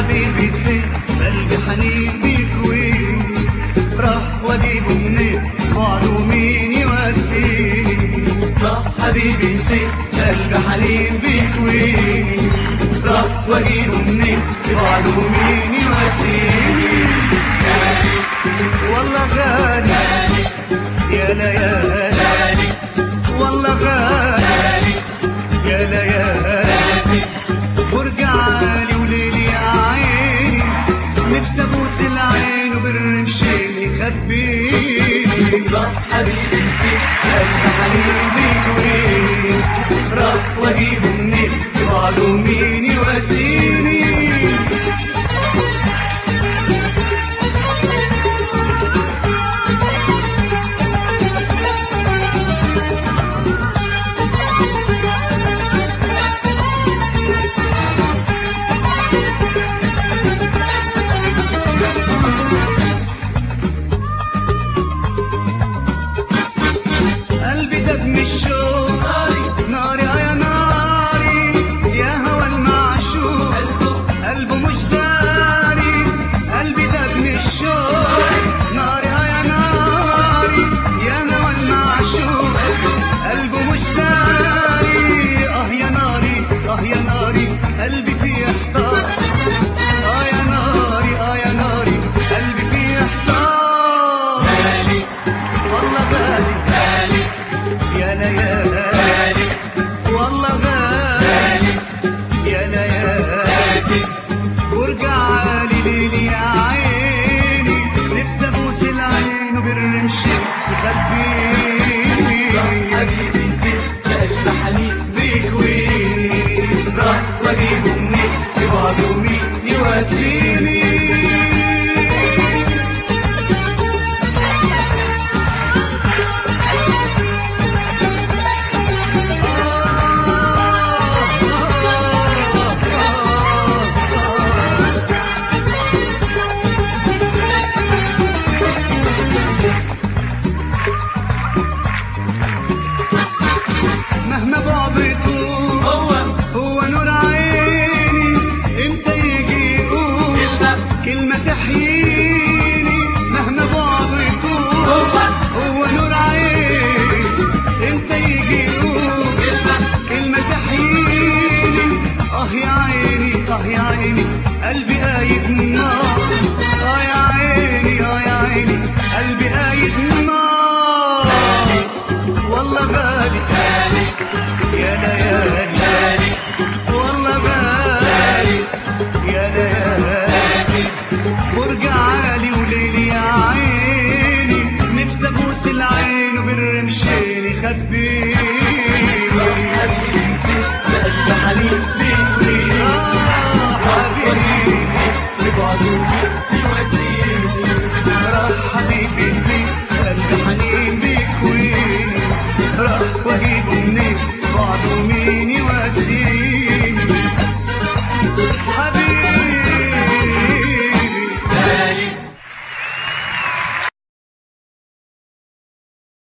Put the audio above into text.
حبيبي فين قلبي حنين بيك وين راح واجيبه منين بعده مين يواسيني راح حبيبي فين قلبي حنين بيك وين راح واجيبه منين بعده مين يواسيني والله غالي يا ليالي والله غالي يا ليالي برج عالي وليلي يا عيني نفسي ابوس العين وبالرمشين يخبيني راح حبيبي قلبي حبيبي وين راح واجيبه منين بعده مين يواسيني قلبي دب من الشوق ناري يا ناري يا هوى المعشوق قلبه مش داري قلبي دب من الشوق ناري يا ناري يا هوى المعشوق قلبه مش داري اه يا ناري اه يا ناري قلبي فيه احتار اه يا ناري اه يا ناري قلبي فيه احتار والله غالي يا ليالي والله غالي يا ليالي برج عالي ليلي يا عيني نفسي ابوس العين وبالرمش يخبيني حبيبي قلب حنين بيك وين راح واجيبه منين يبعده مين يواسيني مهما بعد يطول هو هو نور عيني امتى يجي يقول كلمة كلمة تحييني مهما بعد يطول هو هو نور عيني امتى يجي يقول كلمة كلمة تحييني اه يا عيني اه يا عيني قلبي قايد نار اه يا عيني اه يا عيني قلبي قايد نار والله غالي غالي يا ليالي غالي والله غالي يا ليالي غالي برج عالي وليلي يا عيني نفسي ابوس العين وبالرمشين يخبيني حبيبي قلب حنين بيك وين آه حبيبي يبعدوا يواسيني راح حبيبي فيك قلبي حنين بيك وين راح واجيبه منين بعده مين